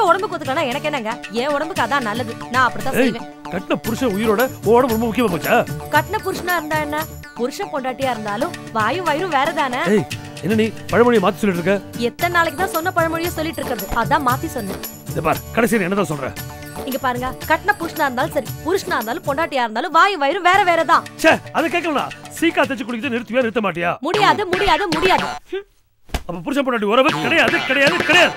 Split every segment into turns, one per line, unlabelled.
உடம்புக்கு ஒத்துக்கலனா எனக்கு என்னங்க என் உடம்புக்கு அதான் நல்லது நான் அப்படித்தான்
ஏய்
செய்வேன்
கட்டின புருஷன் உயிரோட உன் உடம்பு ரொம்ப முக்கியமா போச்சா
கட்டின புருஷனா இருந்தா என்ன புருஷன் பொண்டாட்டியா இருந்தாலும் வாயும் வயிறும் வேற தானே
ஏய் என்ன நீ பழமொழியை மாத்தி சொல்லிட்டு இருக்க
எத்தனை நாளைக்கு தான் சொன்ன பழமொழியை சொல்லிட்டு இருக்கிறது அதான் மாத்தி சொன்னேன்
இந்த பார் கடைசியில் என்னதான் சொல்ற
இங்க பாருங்க கட்டின புருஷனா இருந்தாலும் சரி புருஷனா இருந்தாலும் பொண்டாட்டியா இருந்தாலும் வாயும் வயிறும் வேற வேற தான்
ச்சே அதை கேட்கலாம் சீக்கா தச்சு குடிக்கிறது நிறுத்துவியா நிறுத்த மாட்டியா
முடியாது முடியாது முடியாது
அப்ப புருஷன் பொண்டாட்டி உறவு கிடையாது கிடையாது கிடையாது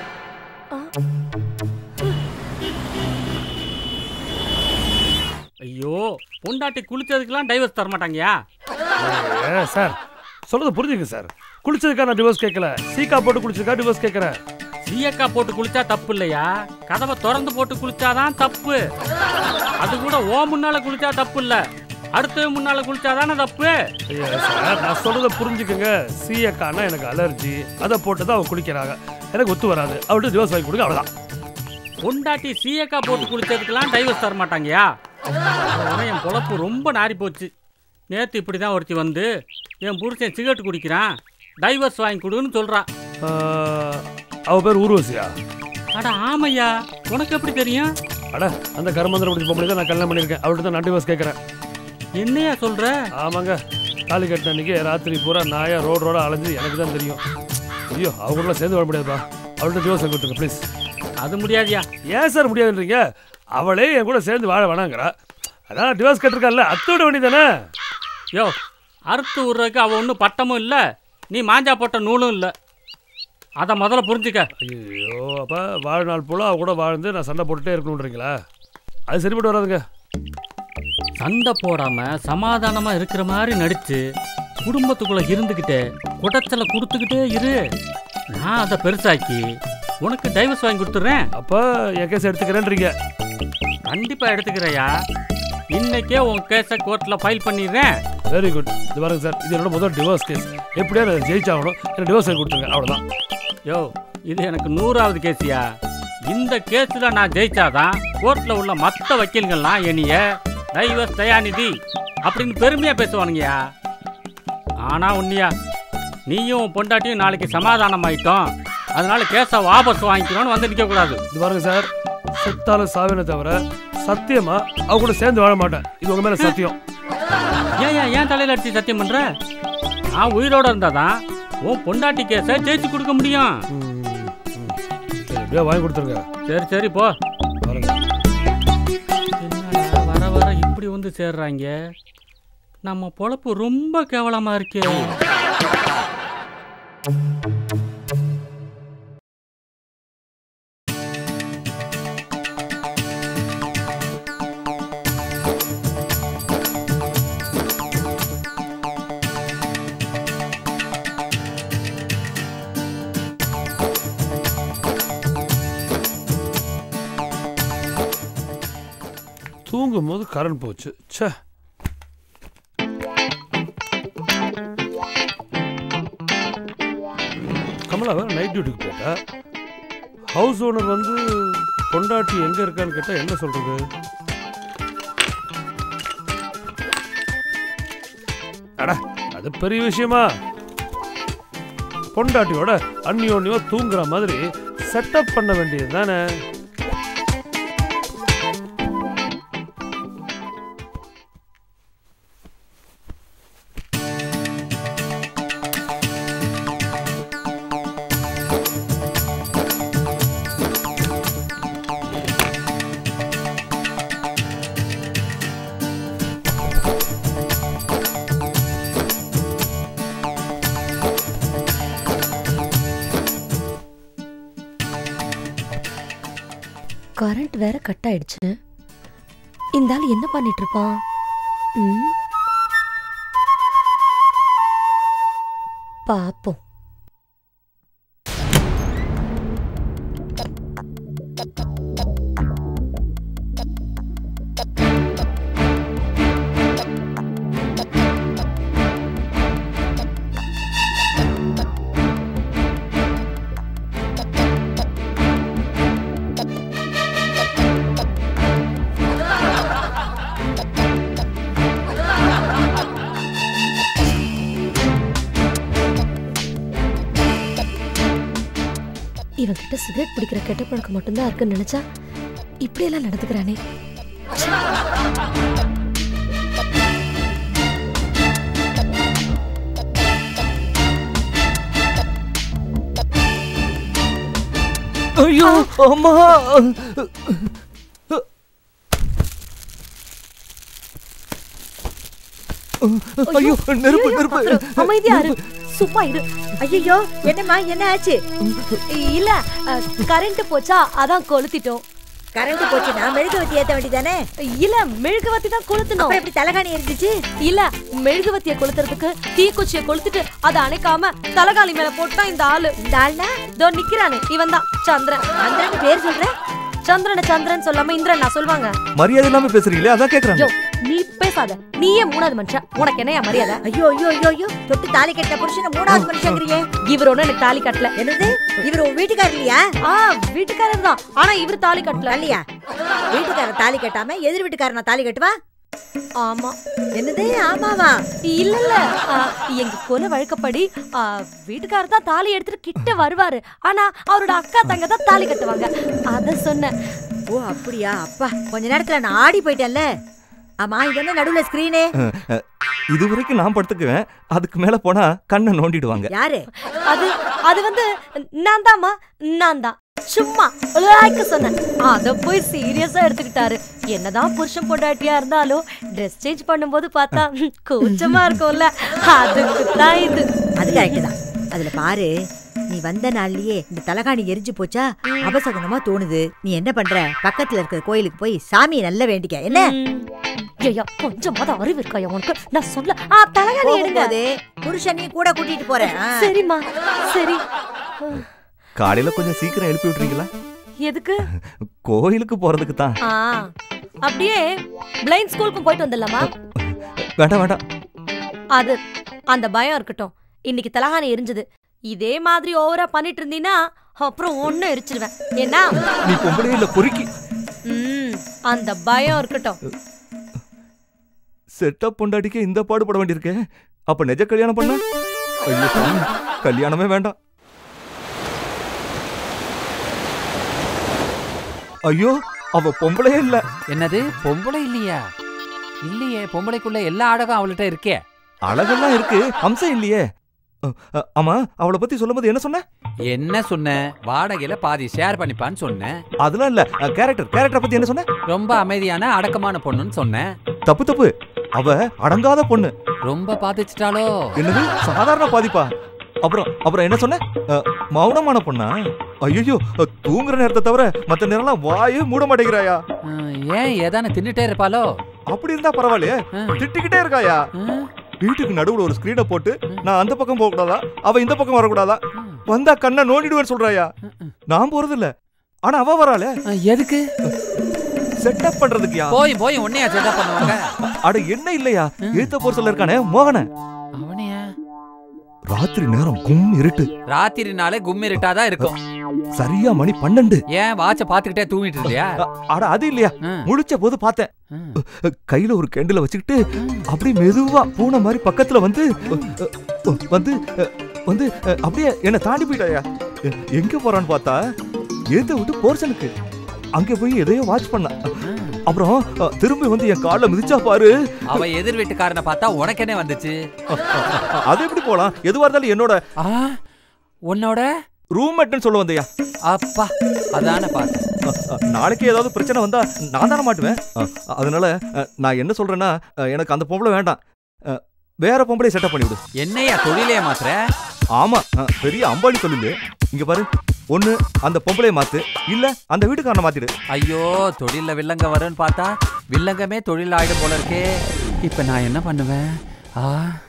ஐயோ பொண்டாட்டி குளிச்சதுக்கெல்லாம் டைவர்ஸ் தர மாட்டாங்கயா
ஏ, சார் சொல்றத புரிஞ்சுங்க சார் குளிச்சதுக்கா நான் டிவோர்ஸ் கேட்கல சீக்கா போட்டு குளிச்சதுக்கா டிவோர்ஸ் கேட்கறேன்
சீயக்கா போட்டு குளிச்சா தப்பு இல்லையா கதவை திறந்து போட்டு குளிச்சாதான் தப்பு அது கூட ஓ முன்னால குளிச்சா தப்பு இல்ல அடுத்த முன்னால குளிச்சாதானே தப்பு
ஐயா சார் நான் சொல்றத புரிஞ்சுக்கங்க சீயக்கானா எனக்கு அலர்ஜி அதை போட்டு தான் அவ குளிக்கிறாங்க எனக்கு ஒத்து வராது அவள்கிட்ட டிவோர்ஸ் வாங்கி கொடுங்க அவ்வளவுதான்
பொண்டாட்டி சீயக்கா போட்டு குளிச்சதுக்கெல்லாம் டைவர்ஸ் தர மாட்டாங்கயா அதனால என் பொழப்பு ரொம்ப நாரி போச்சு நேத்து இப்படி தான் ஒருத்தி வந்து என் புருஷன் சிகரெட் குடிக்கிறான் டைவர்ஸ் வாங்கி கொடுன்னு சொல்றா
ஆஹ், அவ பேர் ஊர்வசியா
அட ஆமையா உனக்கு எப்படி தெரியும்
அட அந்த கர்மந்திரம் முடிச்ச பொம்பளை தான் நான் கல்யாணம் பண்ணியிருக்கேன் அவள்கிட்ட தான் நான் டிவோர்ஸ் கேட்கறேன்
என்னையா சொல்ற
ஆமாங்க தாலி கட்டின அன்னைக்கு ராத்திரி பூரா நாயா ரோடு ரோட அலைஞ்சு எனக்கு தான் தெரியும் ஐயோ அவங்க கூட சேர்ந்து வாழ முடியாதுப்பா அவள்கிட்ட டிவோர்ஸ் வாங்கி கொடுத்துருங்க ப்ளீஸ்
அது முடியாதியா
ஏன் சார் முடியாதுன்றீங்க அவளே என் கூட சேர்ந்து வாழ வேணாங்கிறா அதான் டிவோர்ஸ் கட்டிருக்கால அத்தோட வேண்டி தானே
யோ அறுத்து விட்றதுக்கு அவள் ஒன்றும் பட்டமும் இல்லை நீ மாஞ்சா போட்ட நூலும் இல்லை அதை முதல்ல புரிஞ்சுக்க
ஐயோ அப்போ வாழ்நாள் போல அவ கூட வாழ்ந்து நான் சண்டை போட்டுட்டே இருக்கணுன்றீங்களா அது சரிப்பட்டு வராதுங்க
சண்டை போடாம சமாதானமா இருக்கிற மாதிரி நடிச்சு குடும்பத்துக்குள்ள இருந்துக்கிட்டே குடச்சல கொடுத்துக்கிட்டே இரு நான் அதை பெருசாக்கி உனக்கு டைவர்ஸ் வாங்கி கொடுத்துட்றேன்
அப்போ என் கேஸ் எடுத்துக்கிறேன்றீங்க
கண்டிப்பா எடுத்துக்கிறையா இன்னைக்கே உன் கேஸை கோர்ட்ல ஃபைல் பண்ணிடுறேன்
வெரி குட் இது பாருங்க சார் இது என்னோட முதல் டிவோர்ஸ் கேஸ் எப்படியா நான் ஜெயிச்சாகணும் எனக்கு டிவோர்ஸ் வாங்கி கொடுத்துருங்க அவ்வளோதான்
யோ இது எனக்கு நூறாவது கேஸியா இந்த கேஸ்ல நான் ஜெயிச்சாதான் கோர்ட்ல உள்ள மற்ற வக்கீல்கள்லாம் என்னைய டைவர்ஸ் தயாநிதி அப்படின்னு பெருமையா பேசுவானுங்கயா ஆனா உன்னியா நீயும் உன் பொண்டாட்டியும் நாளைக்கு சமாதானம் ஆயிட்டோம் அதனால கேஸை வாபஸ் வாங்கிக்கணும்னு வந்து நிற்க கூடாது
இது பாருங்க சார் செத்தாலும் சாவேனே தவிர சத்தியமா அவ கூட சேர்ந்து வாழ மாட்டேன் இது உங்க மேல சத்தியம்
ஏன் ஏன் ஏன் தலையில அடிச்சு சத்தியம் பண்ற நான் உயிரோட இருந்தாதான் உன் பொண்டாட்டி கேஸை ஜெயிச்சு கொடுக்க முடியும்
ம், ம். சரி எப்படியா வாங்கி கொடுத்துருங்க
சரி சரி போ
பாருங்க
என்னடா வர வர இப்படி வந்து சேர்றாங்க நம்ம பொழப்பு ரொம்ப கேவலமா இருக்கே
தூங்கும் போது கரண்ட் போச்சு ச்சே கமலா வேற நைட் டியூட்டிக்கு போயிட்டா ஹவுஸ் ஓனர் வந்து பொண்டாட்டி எங்க இருக்கான்னு கேட்டா என்ன சொல்றது அட அது பெரிய விஷயமா பொண்டாட்டியோட அந்நியோன்யோ தூங்குற மாதிரி செட்டப் பண்ண வேண்டியது தானே
கரண்ட் வேற கட் ஆயிடுச்சு இந்த ஆள் என்ன பண்ணிட்டு இருப்பான் ம்? பாப்போம் இவன் கிட்ட சிகரெட் பிடிக்கிற கெட்ட பழக்கம் மட்டும்தான் இருக்குன்னு நினைச்சா இப்படியெல்லாம் நடந்துக்கிறானே
ஐயோ அம்மா ஐயோ நெருப்பு நெருப்பு
அமைதியா இரு சும்மா இரு
ஐயோ என்னம்மா என்ன ஆச்சு
இல்ல கரண்ட் போச்சா அதான் கொளுத்திட்டோம்
கரண்ட் போச்சு நான் மெழுகுவத்தி ஏத்த வேண்டியதானே
இல்ல மெழுகுவத்தி தான் கொளுத்தணும்
அப்புறம் எப்படி தலகாணி இருந்துச்சு
இல்ல மெழுகுவத்திய கொளுத்துறதுக்கு தீக்குச்சிய கொளுத்திட்டு அதை அணைக்காம தலகாணி மேல போட்டா இந்த ஆளு
இந்த ஆள்னா
இதோ நிக்கிறானே இவன் தான் சந்திரன்
சந்திரன் பேர் சொல்ற
சந்திரனை சந்திரன் சொல்லாம இந்திரன் நான் சொல்வாங்க
மரியாதை இல்லாம பேசுறீங்களே அதான் கேக்குறாங்க
யோ நீ பேசாத நீயே மூணாவது மனுஷன் உனக்கு என்னையா மரியாதை
ஐயோ ஐயோ ஐயோ ஐயோ தொட்டு தாலி கட்டின புருஷனை மூணாவது மனுஷங்கிறியே
இவர் ஒண்ணு எனக்கு தாலி கட்டல
என்னது இவர் உன் வீட்டுக்காரர் இல்லையா
ஆ வீட்டுக்காரர் தான் ஆனா இவர் தாலி கட்டல
இல்லையா வீட்டுக்காரர் தாலி கட்டாம எதிர் வீட்டுக்காரன் தாலி கட்டுவா
ஆமா
என்னது ஆமாவா
இல்ல இல்ல ஆ, எங்க குல வழக்கப்படி ஆ, வீட்டுக்காரர் தான் தாலி எடுத்துட்டு கிட்ட வருவாரு ஆனா அவரோட அக்கா தங்க தான் தாலி கட்டுவாங்க அத சொன்னேன்
ஓ அப்படியா அப்பா கொஞ்ச நேரத்துல நான் ஆடி போயிட்டேன்ல ஆமா இது என்ன நடுவுல ஸ்கிரீனு
இது வரைக்கும் நான் படுத்துக்குவேன் அதுக்கு மேல போனா கண்ணை நோண்டிடுவாங்க
யாரு
அது அது வந்து நான் தாம்மா நான் தான் சும்மா லாய்க்க சொன்னேன் அத போய் சீரியஸா எடுத்துக்கிட்டாரு என்னதான் புருஷன் பொண்டாட்டியா இருந்தாலும் ட்ரெஸ் சேஞ்ச் பண்ணும்போது பார்த்தா ம், கூச்சமா இருக்கும்ல அதுக்கு தான் இது
அது கரெக்ட் தான் அதுல பாரு நீ வந்த நாள்லயே இந்த தலகாணி எரிஞ்சு போச்சா அபசகுனமா தோணுது நீ என்ன பண்ற பக்கத்துல இருக்கிற கோயிலுக்கு போய் சாமியை நல்லா வேண்டிக்க என்ன
ம். ஐயா கொஞ்சமாவது அறிவு இருக்காயா உனக்கு நான் சொல்ல ஆ தலகாணி எடுங்க
போகும்போது புருஷனையும் கூட கூட்டிட்டு போறேன் ஆ.
சரிம்மா சரி
காலையில கொஞ்சம் சீக்கிரம் எழுப்பி விட்டுறீங்களா
எதுக்கு
கோயிலுக்கு போறதுக்கு தான்
ஆ அப்படியே பிளைண்ட் ஸ்கூலுக்கும் போயிட்டு வந்துடலாமா
வேண்டாம் வேண்டாம்
அது அந்த பயம் இருக்கட்டும் இன்னைக்கு தலகாணி எரிஞ்சது இதே மாதிரி ஓவரா பண்ணிட்டு இருந்தீன்னா அப்புறம் ஒண்ணு எரிச்சிருவேன் ஏன்னா
நீ பொம்பளே இல்ல பொறுக்கி
ம், அந்த பயம் இருக்கட்டும்
செட்டப் பொண்டாட்டிக்கு இந்த பாடுபட வேண்டியிருக்கே அப்ப நிஜ கல்யாணம் பண்ண ஐயோ சாமி, கல்யாணமே வேண்டாம் ஐயோ அவ பொம்பளையே இல்ல
என்னது பொம்பளை இல்லையா இல்லையே பொம்பளைக்குள்ள எல்லா அழகும் அவள்கிட்ட இருக்கே
அழகெல்லாம் இருக்கு அம்சம் இல்லையே அ, அ, ஆமா அவளை பத்தி சொல்லும்போது என்ன சொன்ன
என்ன சொன்ன வாடகையில பாதி ஷேர் பண்ணிப்பான்னு சொன்னேன்
அதெல்லாம் இல்ல கேரக்டர் கேரக்டரை பத்தி என்ன சொன்ன
ரொம்ப அமைதியான அடக்கமான பொண்ணுன்னு சொன்னேன்
தப்பு தப்பு அவ அடங்காத பொண்ணு
ரொம்ப பாதிச்சிட்டாலோ
என்னது சாதாரண பாதிப்பா அப்புறம் அப்புறம் என்ன சொன்ன அ, மௌனமான பொண்ணா ஐயோ தூங்குற நேரத்தை தவிர மத்த நேரம்லாம் வாயே மூட மாட்டேங்கிறாயா
அஹ், ஏன் ஏதானு தின்னுட்டே இருப்பாளோ
அப்படி இருந்தா பரவாயில்லையே
அஹ்,
திட்டிக்கிட்டே இருக்காயா
அஹ்,
வீட்டுக்கு நடுவுல ஒரு ஸ்கிரீனை போட்டு நான் அந்த பக்கம் போக கூடாதா அவ இந்த பக்கம் வரக்கூடாதா வந்தா கண்ணை நோண்டிடுவேன்னு சொல்றாயா நான் போறது இல்ல ஆனா அவ வராளே
அஹ், எதுக்கு
செட்டப் பண்றதுக்குயா
போய் போய் உன்னையா செட்டப் பண்ணுவாங்க
அட என்ன இல்லையா ஏத்த போர்சல்ல இருக்கானே மோகன
அவனையா
ராத்திரி நேரம் கும் இருட்டு
ராத்திரினாலே கும்மிருட்டாதான் இருக்கும்
சரியா மணி பன்னெண்டு
ஏன் வாட்ச பாத்துக்கிட்டே தூங்கிட்டு இருந்தியா
அ, அட அது இல்லையா
அஹ்,
முழிச்ச போது பார்த்தேன்
அஹ்,
கையில ஒரு கேண்டில வச்சுக்கிட்டு அப்படியே மெதுவா பூனை மாதிரி பக்கத்துல வந்து அ, அ, வந்து அ, வந்து அ, அப்படியே என்ன தாண்டி போயிட்டாயா எ- எங்க போறான்னு பார்த்தா ஏத்த விட்டு போர்ஷனுக்கு அங்க போய் எதையோ வாட்ச் பண்ண
அஹ்.
அப்புறம் அ, திரும்பி வந்து என் கால்ல மிதிச்சா பாரு
அவ எதிர் வீட்டுக்காரனை பார்த்தா உனக்கு என்ன வந்துச்சு
அது எப்படி போலாம் எதுவா இருந்தாலும் என்னோட
ஆ உன்னோட
ரூம்மேட்னு சொல்ல வந்தையா
அப்பா அதான பார்த்தேன்
அ, அ, நாளைக்கு ஏதாவது பிரச்சனை வந்தா நான் தானே மாட்டுவேன் அ, அதனால அ, நான் என்ன சொல்றேன்னா அ, எனக்கு அந்த பொம்பளை வேண்டாம் அ, வேற பொம்பளை செட்டப் பண்ணிவிடு
என்னையா தொழிலே மாத்திர
ஆமா அ, பெரிய அம்பானி தொழிலு இங்க பாரு ஒண்ணு அந்த பொம்பளைய மாத்து இல்ல அந்த வீட்டுக்காரனை மாத்திடு
ஐயோ தொழில்ல வில்லங்க வரும்னு பார்த்தா வில்லங்கமே தொழில் ஆயிடும் போல இருக்கே இப்ப நான் என்ன பண்ணுவேன் ஆ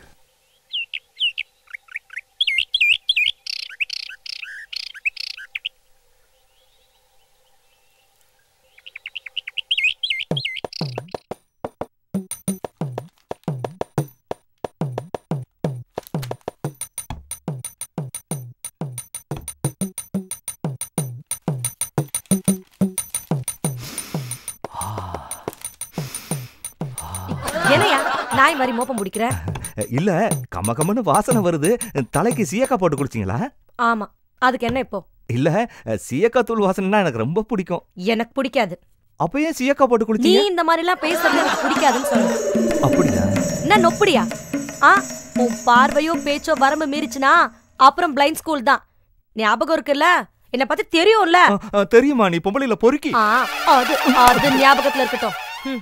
என்னையா நாய் மாதிரி மோப்பம் முடிக்கிற
அ, இல்ல கம்ம கம்மன்னு வாசனை வருது தலைக்கு சீயக்கா போட்டு குடிச்சிங்களா
ஆமா அதுக்கு என்ன இப்போ
இல்ல அஹ், சீயக்காய் தூள் வாசனைனா எனக்கு ரொம்ப பிடிக்கும்
எனக்கு பிடிக்காது
அப்ப ஏன் சீயக்காய் போட்டு
நீ
குளிச்சீங்க
இந்த மாதிரி எல்லாம் பேசுறது எனக்கு பிடிக்காதுன்னு சொல்லு
அப்படியா
என்ன நொப்படியா ஆ உன் பார்வையோ பேச்சோ வரம்பு மீறிச்சுனா அப்புறம் பிளைண்ட் ஸ்கூல் தான் ஞாபகம் இருக்குல்ல என்ன பத்தி தெரியும்ல
அஹ், அஹ், தெரியுமா நீ பொம்பளையில பொறுக்கி
ஆ அது அது ஞாபகத்துல இருக்கட்டும் ம்.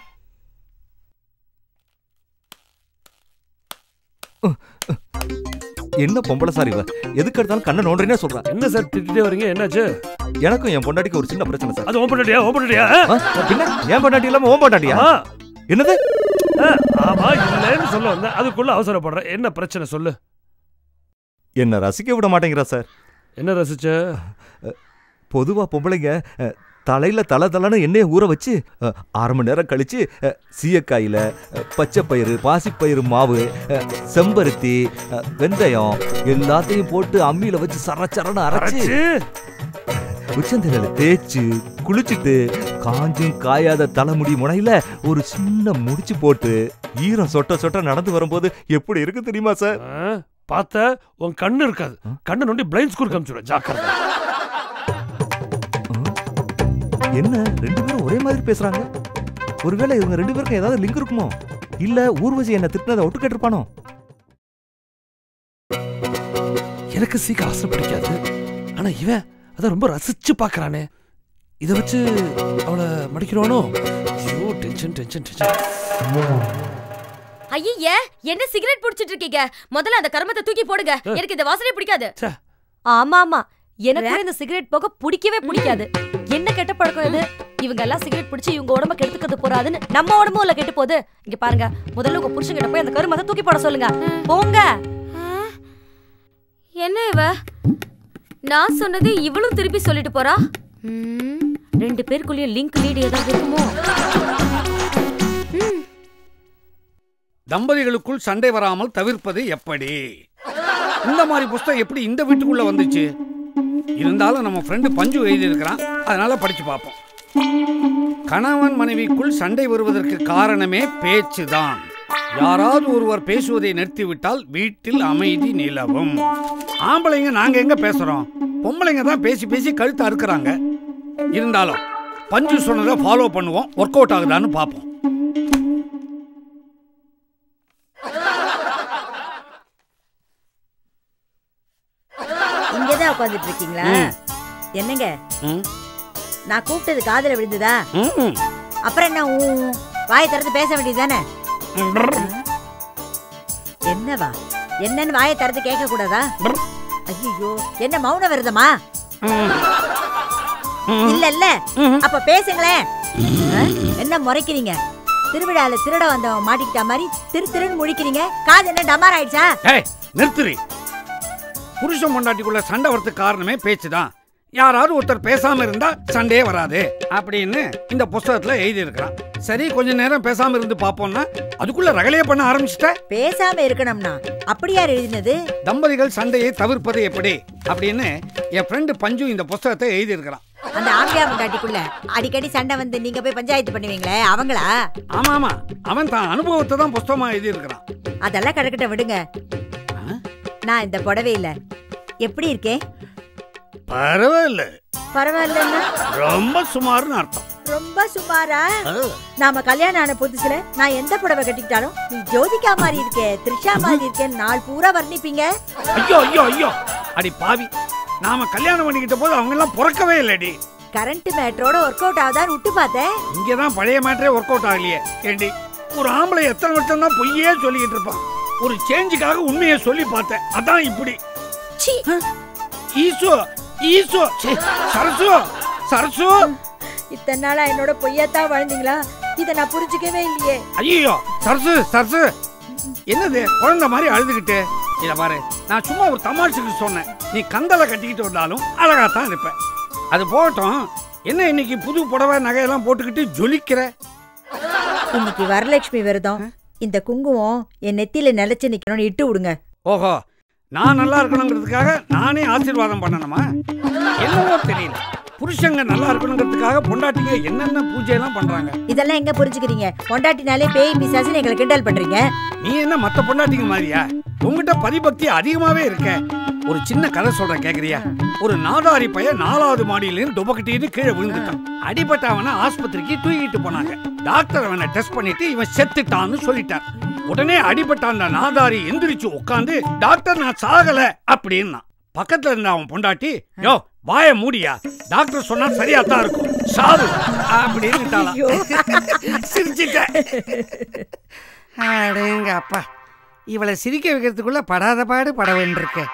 என்ன பொம்பளை சார் இவ எதுக்கு எடுத்தாலும் கண்ணை நோண்டுறேனே சொல்றா
என்ன சார் திட்டிட்டே வரீங்க என்னாச்சு
எனக்கும் என் பொண்டாட்டிக்கு ஒரு சின்ன பிரச்சனை சார்
அது ஓப்பன் பண்ணிட்டியா ஓப்பன் பண்ணிட்டியா
ஆ, பின்ன என் பொண்டாட்டி இல்லாம ஓன் பொண்டாட்டியா
ஆ,
என்னது
ஆ, ஆமா இல்லைன்னு சொல்ல வந்தேன் அதுக்குள்ள அவசரப்படுறேன் என்ன பிரச்சனை சொல்லு
என்ன ரசிக்க விட மாட்டேங்கிறா சார்
என்ன ரசிச்ச
பொதுவா பொம்பளைங்க அஹ், தலையில தல தலன்னு எண்ணெயை ஊற வச்சு அஹ், அரை மணி நேரம் கழிச்சு அஹ், சீயக்காயில அஹ், பச்சைப்பயிறு பாசிப்பயிறு மாவு அஹ், செம்பருத்தி அஹ், வெந்தயம் எல்லாத்தையும் போட்டு அம்மியில வச்சு சரச்சரன்னு அரைச்சு
அரைச்சு
உச்சந்தலையில தேய்ச்சு குளிச்சுட்டு காஞ்சும் காயாத தலைமுடி முனையில ஒரு சின்ன முடிச்சு போட்டு ஈரம் சொட்ட சொட்ட நடந்து வரும்போது எப்படி இருக்கு தெரியுமா சார்
ஆ, பார்த்த உன் கண்ணு இருக்காது கண்ணு நோண்டி பிளைண்ட் ஸ்கூல் காமிச்சுடுவேன் ஜாக்கிரதை
என்ன ரெண்டு பேரும் ஒரே மாதிரி பேசுறாங்க ஒருவேளை இவங்க ரெண்டு பேருக்கும் ஏதாவது லிங்க் இருக்குமோ இல்ல ஊர்வசி என்ன திட்டினதை ஒட்டு கேட்டிருப்பானோ
எனக்கு சீக்கிரம் ஆசை பிடிக்காது ஆனா இவன் அதை ரொம்ப ரசிச்சு பார்க்கறானே இதை வச்சு அவளை மடிக்கிறவானோ ஐயோ டென்ஷன் டென்ஷன் டென்ஷன்
ஐயே என்ன சிகரெட் புடிச்சிட்டு இருக்கீங்க முதல்ல அந்த கருமத்தை தூக்கி போடுங்க எனக்கு இந்த வாசனை பிடிக்காது
ச்சே.
ஆமா ஆமா எனக்கு கூட இந்த சிகரெட் போக பிடிக்கவே பிடிக்காது என்ன கெட்ட பழக்கம் இது இவங்க எல்லாம் சிகரெட் பிடிச்சு இவங்க உடம்ப கெடுத்துக்கிறது போறாதுன்னு நம்ம உடம்பும் இல்ல கெட்டு போகுது இங்க பாருங்க முதல்ல உங்க புருஷன்கிட்ட போய் அந்த கருமத்தை தூக்கி போட சொல்லுங்க போங்க
என்ன இவ நான் சொன்னது இவளும் திருப்பி சொல்லிட்டு போறா
ம், ரெண்டு பேருக்குள்ளேயும் லிங்க் லீடு ஏதாவது இருக்குமோ
தம்பதிகளுக்குள் சண்டை வராமல் தவிர்ப்பது எப்படி இந்த மாதிரி புஸ்தகம் எப்படி இந்த வீட்டுக்குள்ள வந்துச்சு இருந்தாலும் நம்ம ஃப்ரெண்டு பஞ்சு எழுதியிருக்கிறான் அதனால படிச்சு பார்ப்போம் கணவன் மனைவிக்குள் சண்டை வருவதற்கு காரணமே பேச்சுதான் யாராவது ஒருவர் பேசுவதை நிறுத்திவிட்டால் வீட்டில் அமைதி நிலவும் ஆம்பளைங்க நாங்க எங்க பேசுறோம் பொம்பளைங்க தான் பேசி பேசி கழுத்து அறுக்குறாங்க இருந்தாலும் பஞ்சு சொன்னதை ஃபாலோ பண்ணுவோம் ஒர்க் அவுட் ஆகுதான்னு பார்ப்போம்
இங்கதான் உட்காந்துட்டு இருக்கீங்களா
ம்.
என்னங்க
ம்.
நான் கூப்பிட்டது காதுல விழுந்ததா
ம்
அப்புறம் என்ன ஊ வாயை திறந்து பேச வேண்டியதுதானே என்னவா என்னன்னு வாயை திறந்து கேட்க கூடாதா ஐயோ என்ன மௌன விரதமா இல்ல இல்ல அப்ப பேசுங்களேன் ஆ? என்ன முறைக்கிறீங்க திருவிழால திருட வந்தவன் மாட்டிக்கிட்ட மாதிரி திரு திருன்னு முழிக்கிறீங்க காது என்ன டமார் ஆயிடுச்சா
ஏய் நிறுத்துறி புருஷன் பொண்டாட்டிக்குள்ள சண்டை வரதுக்கு காரணமே பேச்சு தான் யாராவது ஒருத்தர் பேசாம இருந்தா சண்டையே வராது அப்படின்னு இந்த புஸ்தகத்துல எழுதி இருக்கிறான் சரி கொஞ்ச நேரம் பேசாம இருந்து பாப்போம்னா அதுக்குள்ள ரகலையே பண்ண ஆரம்பிச்சிட்ட
பேசாம இருக்கணும்னா அப்படி யார் எழுதினது
தம்பதிகள் சண்டையை தவிர்ப்பது எப்படி அப்படின்னு என் ஃப்ரெண்டு பஞ்சு இந்த புஸ்தகத்தை எழுதி இருக்கிறான்
அந்த ஆம்பியா முண்டாட்டிக்குள்ள அடிக்கடி சண்டை வந்து நீங்க போய் பஞ்சாயத்து பண்ணுவீங்களே அவங்களா
ஆமா ஆமா அவன் தான் அனுபவத்தை தான் புஸ்தகமா எழுதி இருக்கிறான்
அதெல்லாம் கிடக்கட்ட விடுங்க நான் இந்த புடவையில எப்படி இருக்கேன்
பரவாயில்ல
பரவாயில்லன்னா
ரொம்ப சுமார்னு அர்த்தம்
ரொம்ப சுமாரா நாம கல்யாணம் ஆன புதுசுல நான் எந்த புடவை கட்டிக்கிட்டாலும் நீ ஜோதிகா மாதிரி இருக்கே த்ரிஷா மாதிரி இருக்கேன்னு நாள் பூரா வர்ணிப்பீங்க
ஐயோ ஐயோ ஐயோ அடி பாவி நாம கல்யாணம் பண்ணிக்கிட்ட போது அவங்க எல்லாம் பிறக்கவே இல்லடி
கரண்ட் மேட்டரோட ஒர்க் அவுட் ஆகுதான்னு விட்டு பார்த்தேன்
இங்கதான் பழைய மேட்டரே ஒர்க் அவுட் ஆகலையே ஏண்டி ஒரு ஆம்பளை எத்தனை வருஷம் தான் பொய்யே சொல்லிக்கிட்டு இருப்பான் ஒரு சேஞ்சுக்காக உண்மையை சொல்லி பார்த்தேன் அதான் இப்படி
சீ.
ஈசோ ஈசோ ச்சே, சரசு சரசு
இத்தனை நாளா என்னோட பொய்யாத்தான் வாழ்ந்தீங்களா இதை நான் புரிஞ்சுக்கவே இல்லையே
ஐயோ சரசு சரசு என்னது குழந்தை மாதிரி அழுதுகிட்டு இத பாரு நான் சும்மா ஒரு தமாஷுக்கு சொன்னேன் நீ கந்தலை கட்டிக்கிட்டு வந்தாலும் அழகாத்தான் இருப்ப அது போகட்டும் என்ன இன்னைக்கு புது புடவை நகையெல்லாம் போட்டுக்கிட்டு ஜொலிக்கிற
இன்னைக்கு வரலட்சுமி விரதம் இந்த குங்குமம் என் நெத்தியில நிலைச்சு நிக்கணும்னு இட்டு விடுங்க
ஓஹோ நான் நல்லா இருக்கணுங்கிறதுக்காக நானே ஆசீர்வாதம் பண்ணணுமா என்னவோ தெரியல புருஷங்க நல்லா இருக்கணுங்கிறதுக்காக பொண்டாட்டிங்க என்னென்ன பூஜை எல்லாம் பண்றாங்க
இதெல்லாம் எங்க புரிஞ்சுக்கிறீங்க பொண்டாட்டினாலே பேய் பிசாசுன்னு எங்களை கிண்டல் பண்றீங்க
நீ என்ன மத்த பொண்டாட்டிங்க மாதிரியா உங்ககிட்ட பரிபக்தி அதிகமாவே இருக்க ஒரு சின்ன கதை சொல்றேன் கேக்குறியா ஒரு நாதாரி பையன் நாலாவது மாடியிலிருந்து துபக்கட்டிட்டு கீழே விழுந்துட்டான் அடிபட்ட அவனை ஆஸ்பத்திரிக்கு தூக்கிட்டு போனாங்க டாக்டர் அவனை டெஸ்ட் பண்ணிட்டு இவன் செத்துட்டான்னு சொல்லிட்டார் உடனே அடிபட்ட அந்த நாதாரி எந்திரிச்சு உட்காந்து டாக்டர் நான் சாகல அப்படின்னா பக்கத்துல இருந்த அவன் பொண்டாட்டி யோ வாய மூடியா டாக்டர் சொன்னா சரியா தான் இருக்கும் சாவு அப்படின்னு சிரிச்சிட்டேன்
அடேங்க அப்பா இவளை சிரிக்க வைக்கிறதுக்குள்ள படாத பாடு பட வேண்டியிருக்க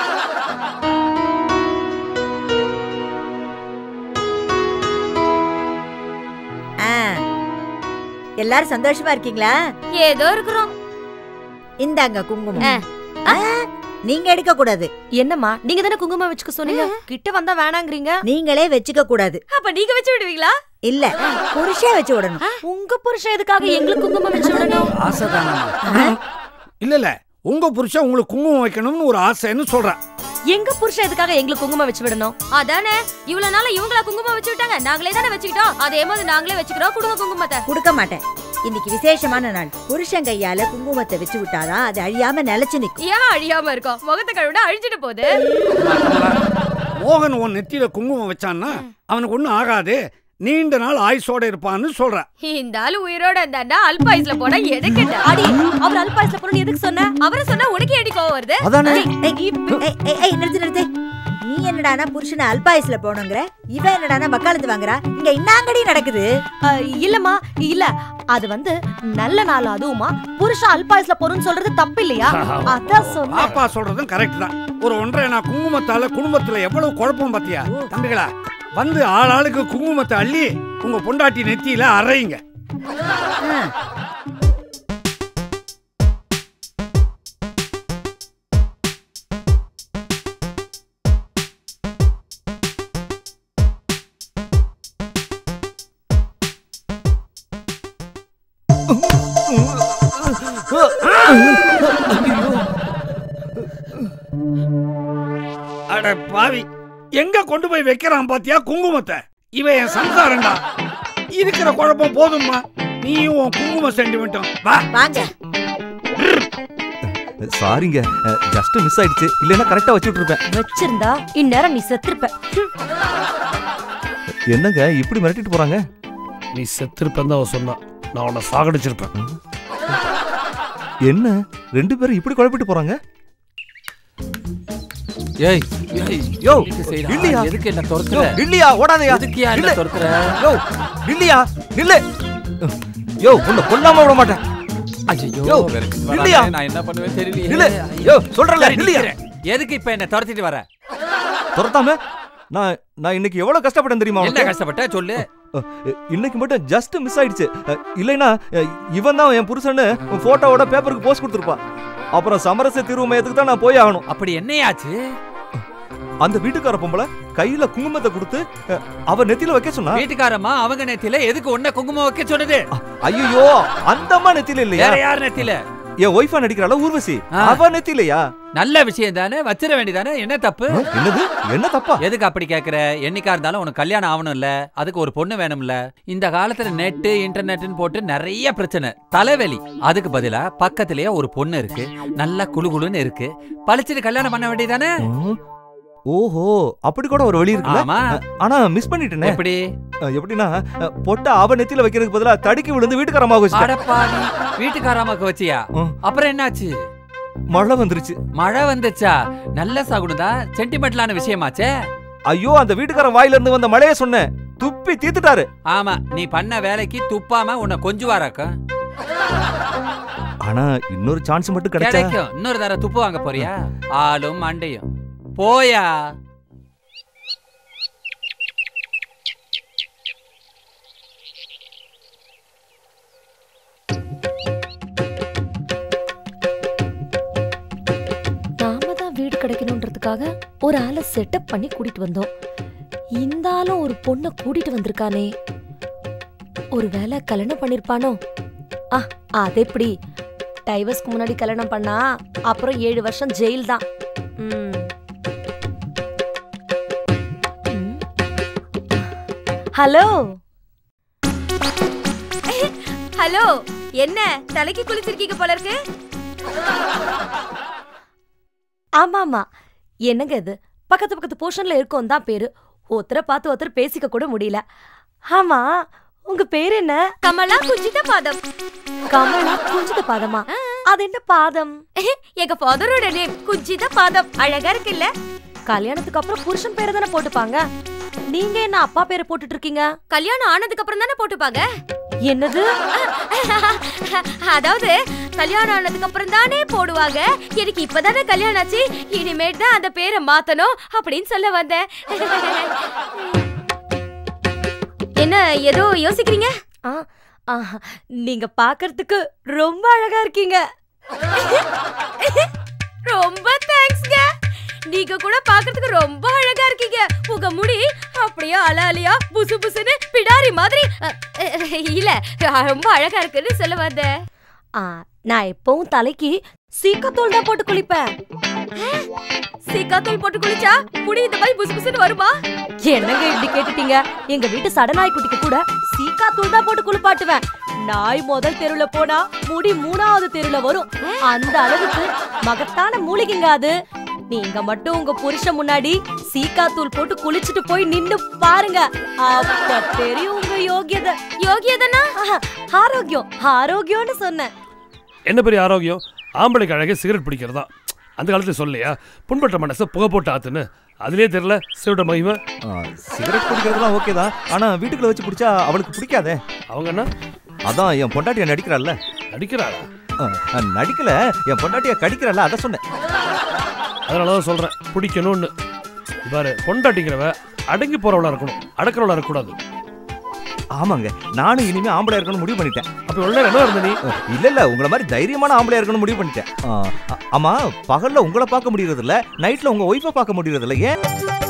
ஆ. எல்லாரும் சந்தோஷமா இருக்கீங்களா
ஏதோ இருக்கிறோம்
இந்தாங்க குங்குமம்
ஆ.
ஆ, நீங்க எடுக்க கூடாது
என்னம்மா நீங்க தானே குங்குமம் வச்சுக்க சொன்னீங்க கிட்ட வந்தா வேணாங்கிறீங்க
நீங்களே வச்சுக்க கூடாது
அப்ப நீங்க வச்சு விடுவீங்களா
இல்ல புருஷன் வச்சு விடணும்
உங்க புருஷன் எதுக்காக எங்களுக்கு குங்குமம் வச்சு விடணும்
ஆசைதானம்மா இல்ல இல்ல உங்க புருஷன் உங்களுக்கு குங்குமம் வைக்கணும்னு ஒரு ஆசைன்னு சொல்றேன்
எங்க புருஷன் எதுக்காக எங்களுக்கு குங்குமம் வச்சு விடணும்
அதானே இவ்வளவு நாளா இவங்கள குங்குமம் வச்சு விட்டாங்க நாங்களே தானே வச்சுக்கிட்டோம் அதே மாதிரி நாங்களே வச்சுக்கிறோம் கொடுங்க குங்குமத்தை
கொடுக்க மாட்டேன் இன்னைக்கு விசேஷமான நாள் புருஷன் கையால குங்குமத்தை வச்சு விட்டாதான் அது அழியாம நிலைச்சு நிக்கும்
ஏன் அழியாம இருக்கோம் முகத்தை கழுவிட அழிஞ்சிட்டு போகுது
மோகன் உன் நெத்தியில குங்குமம் வச்சான்னா அவனுக்கு ஒண்ணும் ஆகாது நீண்ட நாள் ஆயுசோட இருப்பான்னு சொல்றேன்
இந்த ஆளு உயிரோட இருந்தாண்டா அல்பாயுஸ்ல போனா எதுக்கு
அடி அவர் அல்பாயஸ்ல பொருள் எதுக்கு சொன்ன
அவரை சொன்னா உனக்கு ஏடி கோவம் வருது
அதானே
ஏய், ஏய், ஏய், ஏய், நிறுத்து நிறுத்து நீ என்னடானா புருஷனை அல்பாயுஸ்ல போகணுங்கிற இவ என்னடானா வக்காலத்து வாங்குறா இங்க இன்னாங்கடி நடக்குது
அஹ், இல்லம்மா இல்ல அது வந்து நல்ல நாள் அதுவுமா புருஷன் அல்பாயஸ்ல பொருள்னு சொல்றது தப்பு இல்லையா அதான் சொன்னேன்
பாப்பா சொல்றதும் கரெக்ட் தான் ஒரு ஒன்றரை நான் குங்குமத்தால குடும்பத்துல எவ்வளவு குழப்பம் பாத்தியா தம்பிகளா வந்து ஆளாளுக்கு குங்குமத்தை அள்ளி உங்க பொண்டாட்டி நெத்தியில அறையுங்க
ஆ.
அட பாவி எங்க கொண்டு போய் வைக்கிறான் பாத்தியா குங்குமத்தை இவன் என் சம்சாரம்டா இருக்கிற குழப்பம் போதும்மா நீயும் உன் குங்கும சென்டிமெண்ட்டும் வா
வாங்க
சாரிங்க ஜஸ்ட் மிஸ் ஆயிடுச்சு இல்லைன்னா கரெக்டா வச்சுட்டு இருப்பேன்
வச்சிருந்தா இந்நேரம் நீ செத்திருப்ப ஹம்.
என்னங்க இப்படி மிரட்டிட்டு போறாங்க
நீ செத்திருப்பேன் தான் அவ சொன்னா நான் உன்னை சாகடிச்சிருப்பேன்
என்ன ரெண்டு பேரும் இப்படி குழப்பிட்டு போறாங்க
ஏய் ஏய்
யோ
எதுக்கு செய்றா?
இல்லையா
எதுக்கு என்ன
யோ,
துரத்துற
இல்லையா ஓடாதயா
எதுக்குயா என்ன
இல்ல.
துரத்துற
யோ இல்லையா நில்லு யோ உன்னை கொல்லாம விட மாட்டேன்
ஐயோ
யோ,
வரானே,
இல்லையா?
நான் என்ன பண்ணுவேன்
நில்லு
தெரியலையே
யோ சொல்றல
சரி,
இல்லையா
நிக்கிறேன். எதுக்கு இப்ப என்ன துரத்திட்டு வர
துரத்தாம நான் நான் இன்னைக்கு எவ்வளவு கஷ்டப்பட்டேன் தெரியுமா
என்ன
உனக்கு?
கஷ்டப்பட்ட சொல்லு
அஹ், இன்னைக்கு மட்டும் ஜஸ்ட் மிஸ் ஆயிடுச்சு அஹ், இல்லைன்னா அஹ், இவன் தான் என் புருஷன்னு போட்டோவோட பேப்பருக்கு போஸ்ட் கொடுத்துருப்பான் அப்புறம் சமரச தீர்வு மையத்துக்கு தான் நான் போய் ஆகணும்
அப்படி என்னையாச்சு
அந்த வீட்டுக்கார பொம்பளை கையில குங்குமத்தை கொடுத்து அஹ், அவ நெத்தியில வைக்க சொன்னா
வீட்டுக்காரம்மா அவங்க நெத்தியில எதுக்கு உன்ன குங்குமம் வைக்க சொன்னது
ஐயோ அந்த அம்மா நெத்தியில இல்லையா
வேற யார் நெத்தியில
என் ஒய்ஃபா நடிக்கிறாள ஊர்வசி
ஆ.
அவ நெத்தியிலையா
நல்ல விஷயம் தானே வச்சிட வேண்டியதானே என்ன தப்பு
அஹ், என்னது என்ன தப்பா
எதுக்கு அப்படி கேக்குற என்னைக்கா இருந்தாலும் உனக்கு கல்யாணம் ஆகணும் இல்ல அதுக்கு ஒரு பொண்ணு வேணும்ல இந்த காலத்துல நெட்டு இன்டர்நெட்னு போட்டு நிறைய பிரச்சனை தலைவலி அதுக்கு பதிலா பக்கத்திலேயே ஒரு பொண்ணு இருக்கு நல்லா குளு குளுன்னு இருக்கு பழிச்சிட்டு கல்யாணம் பண்ண வேண்டியதானே
அஹ், ஓஹோ அப்படி கூட ஒரு வழி இருக்குல்ல
ஆமா
ஆனா மிஸ் பண்ணிட்டேனே
எப்படி
அஹ், எப்படின்னா அஹ், பொட்டை அவ நெத்தியில வைக்கிறதுக்கு பதிலா தடுக்கி விழுந்து வீட்டுக்காரமாக வச்சுட்டேன்
அடப்பாவி வீட்டுக்காராமாக்கு வச்சியா
ம்.
அப்புறம் என்னாச்சு
மழை வந்துருச்சு
மழை வந்துச்சா நல்ல சகுனதா சென்டிமெண்டலான விஷயமாச்சே
ஐயோ அந்த வீட்டுக்காரன் வாயில இருந்து வந்த மழைய சொன்னேன் துப்பி தீத்துட்டாரு
ஆமா நீ பண்ண வேலைக்கு துப்பாம உன்னை கொஞ்சுவாராக்கும்
ஆனா இன்னொரு சான்ஸ் மட்டும் கிடைச்சா
கிடைக்கும் இன்னொரு தடவை துப்பு வாங்க போறியா ஆளும் மண்டையும் போயா
நாம தான் வீடு கிடைக்கணுன்றதுக்காக ஒரு ஆளை செட்டப் பண்ணி கூட்டிட்டு வந்தோம் இந்த ஆளும் ஒரு பொண்ணை கூட்டிட்டு வந்திருக்கானே ஒருவேளை கல்யாணம் பண்ணிருப்பானோ ஆ அது எப்படி டைவர்ஸ்க்கு முன்னாடி கல்யாணம் பண்ணா அப்புறம் ஏழு வருஷம் ஜெயில் தான் ம். ம். ஹலோ
ஹலோ என்ன தலைக்கு குளிச்சிருக்கீங்க போல இருக்கு
ஆமா ஆமா என்னங்க இது பக்கத்து பக்கத்து போர்ஷன்ல இருக்கோம் தான் பேரு ஒருத்தரை பார்த்து ஒருத்தர் பேசிக்க கூட முடியல ஆமா உங்க பேர் என்ன
கமலா குஞ்சித பாதம்
கமலா குஞ்சித பாதமா அது என்ன பாதம்
எங்க ஃபாதரோட நேம் குஞ்சித பாதம் அழகா இருக்குல்ல
கல்யாணத்துக்கு அப்புறம் புருஷன் பேரை தானே போட்டுப்பாங்க நீங்க என்ன அப்பா பேரை போட்டுட்டு இருக்கீங்க
கல்யாணம் ஆனதுக்கு அப்புறம் தானே போட்டுப்பாங்க
என்னது
அதாவது கல்யாணம் ஆனதுக்கு அப்புறம் தானே போடுவாங்க எனக்கு இப்பதானே கல்யாணம் ஆச்சு இனிமேட் தான் அந்த பேரை மாத்தணும் அப்படின்னு சொல்ல வந்தேன் என்ன ஏதோ யோசிக்கிறீங்க
ஆ, ஆ, நீங்க பாக்குறதுக்கு ரொம்ப அழகா இருக்கீங்க
ரொம்ப தேங்க்ஸ்ங்க நீங்க கூட பாக்குறதுக்கு ரொம்ப அழகா இருக்கீங்க உங்க முடி அப்படியே அலாலியா புசு புசுன்னு பிடாரி மாதிரி அ, அ, இல்ல ரொம்ப அழகா இருக்குன்னு சொல்ல வந்தேன்
ஆ, நான் எப்பவும் தலைக்கு சீக்கத்தூள் தான் போட்டு குளிப்பேன்
சீக்காத்தூள் போட்டு குளிச்சா முடி இந்த மாதிரி புசு புசுன்னு வருமா
என்னங்க இப்படி கேட்டுட்டீங்க எங்க வீட்டு சடநாய் குட்டிக்கு கூட சீக்காத்தூள் தான் போட்டு குளிப்பாட்டுவேன் நாய் முதல் தெருவுல போனா முடி மூணாவது தெருவுல வரும் அந்த அளவுக்கு மகத்தான மூலிகைங்க அது நீங்க மட்டும் உங்க புருஷன் முன்னாடி சீக்காத்தூள் போட்டு குளிச்சுட்டு போய் நின்னு பாருங்க அப்ப தெரியும் உங்க யோகியதை
யோகியதனா
ஆஹா, ஆரோக்கியம் ஆரோக்கியம்னு சொன்னேன்
என்ன பெரிய ஆரோக்கியம் ஆம்பளைக்கு அழகே சிகரெட் பிடிக்கிறதா அந்த காலத்துல சொல்லலையா புண்பட்ட மனசை புகை போட்டு ஆத்துன்னு அதுலயே தெரியல சிவட மகிமை
ஆ, சிகரெட் குடிக்கிறதுலாம் ஓகே தான் ஆனா வீட்டுக்குள்ள வச்சு குடிச்சா அவளுக்கு பிடிக்காதே
அவங்க என்ன
அதான் என் பொண்டாட்டிய நடிக்கிறாள்ல
நடிக்கிறாளா
ஆ, நான் நடிக்கல என் பொண்டாட்டிய கடிக்கிறாள்ல அதை சொன்னேன்
அதனாலதான் சொல்றேன் பிடிக்கணும்னு பாரு கொண்டாட்டிங்கிறவ அடங்கி போறவளா இருக்கணும் அடக்கிறவளா இருக்கக்கூடாது
ஆமாங்க நானும் இனிமே ஆம்பளை இருக்கணும்னு முடிவு பண்ணிட்டேன்
அப்ப உள்ள என்ன இருந்த நீ
ஆ, இல்ல இல்ல உங்களை மாதிரி தைரியமான ஆம்பளையா இருக்கணும்னு முடிவு பண்ணிட்டேன் ஆ, ஆ, ஆமா பகல்ல உங்களை பார்க்க முடியறது இல்ல நைட்ல உங்க ஒய்ஃபை பார்க்க முடியறது இல்ல ஏன்